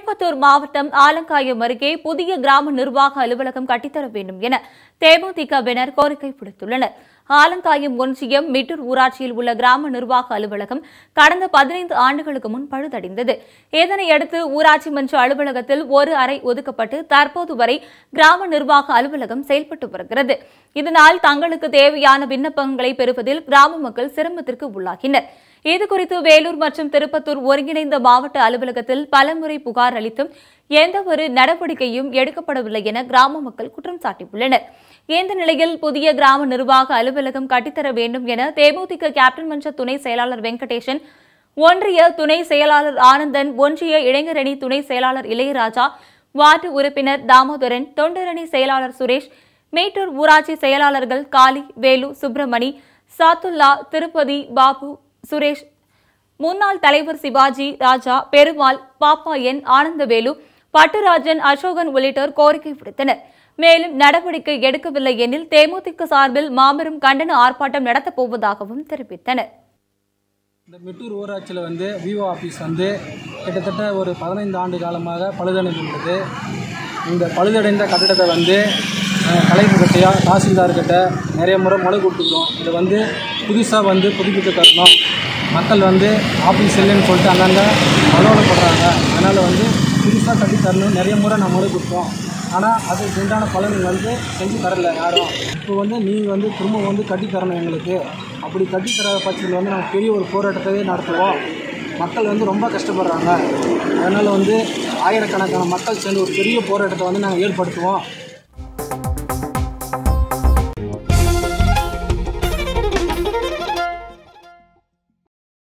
திருப்பத்தூர் மாவட்டம் ஆலங்காயம் அருகே புதிய கிராம நிர்வாக அலுவலகம் கட்டித்தர வேண்டும் என தேமுதிகவினர் கோரிக்கை விடுத்துள்ளனர் ஆலங்காயம் ஒன்றியம் மிட்டூர் ஊராட்சியில் உள்ள கிராம நிர்வாக அலுவலகம் கடந்த பதினைந்து ஆண்டுகளுக்கு முன் பழுதடைந்தது இதனையடுத்து ஊராட்சி மன்ற அலுவலகத்தில் ஒரு அறை ஒதுக்கப்பட்டு தற்போது வரை கிராம நிர்வாக அலுவலகம் செயல்பட்டு வருகிறது இதனால் தங்களுக்கு தேவையான விண்ணப்பங்களை பெறுவதில் கிராம மக்கள் சிரமத்திற்கு உள்ளாகினர் இதுகுறித்து வேலூர் மற்றும் திருப்பத்தூர் ஒருங்கிணைந்த மாவட்ட அலுவலகத்தில் பலமுறை புகார் அளித்தும் எந்தவொரு நடவடிக்கையும் எடுக்கப்படவில்லை என கிராம மக்கள் குற்றம் சாட்டியுள்ளனர் இந்த நிலையில் புதிய கிராம நிர்வாக அலுவலகம் கட்டித்தர வேண்டும் என தேமுதிக கேப்டன் மன்ற துணை செயலாளர் வெங்கடேசன் ஒன்றிய துணை செயலாளர் ஆனந்தன் ஒன்றிய இளைஞரணி துணை செயலாளர் இளையராஜா வார்டு உறுப்பினர் தாமோதரன் தொண்டரணி செயலாளர் சுரேஷ் மேட்டூர் ஊராட்சி செயலாளர்கள் காளி வேலு சுப்பிரமணி சாத்துல்லா திருப்பதி பாபு சுரேஷ் முன்னாள் தலைவர் சிவாஜி ராஜா பெருமாள் பாப்பா என் ஆனந்தவேலு பட்டுராஜன் அசோகன் உள்ளிட்டோர் கோரிக்கை விடுத்தனர் மேலும் நடவடிக்கை எடுக்கவில்லை எனில் தேமுதிக சார்பில் மாபெரும் கண்டன ஆர்ப்பாட்டம் நடத்தப் போவதாகவும் தெரிவித்தனர் இந்த மெட்டூர் ஊராட்சியில் வந்து விஓ ஆஃபீஸ் வந்து கிட்டத்தட்ட ஒரு பதினைந்து ஆண்டு காலமாக பழுதடைந்துள்ளது இந்த பழுதடைந்த கட்டிடத்தை வந்து அஹ், கலைஞர்கிட்டயா தாசில்தார்கிட்ட நிறைய முறை மனு கொடுத்துருக்கோம் இதை வந்து புதுசாக வந்து புதுப்பித்து தரணும் மக்கள் வந்து ஆஃபீஸ் இல்லைன்னு சொல்லிட்டு அங்கங்கே மனோலப்படுறாங்க அதனால் வந்து புதுசாக கட்டி தரணும் நிறைய முறை நான் மனு கொடுத்தோம் ஆனால் அதுக்கு உண்டான பலன் வந்து செஞ்சு தரல யாரும் இப்போ வந்து நீங்கள் வந்து திரும்ப வந்து கட்டி தரணும் எங்களுக்கு அப்படி கட்டி தர பட்சத்தில் வந்து நாங்கள் பெரிய ஒரு போராட்டத்தையே நடத்துவோம் மக்கள் வந்து ரொம்ப கஷ்டப்படுறாங்க அதனால் வந்து ஆயிரக்கணக்கான மக்கள் சேர்ந்து ஒரு பெரிய போராட்டத்தை வந்து நாங்கள் ஏற்படுத்துவோம்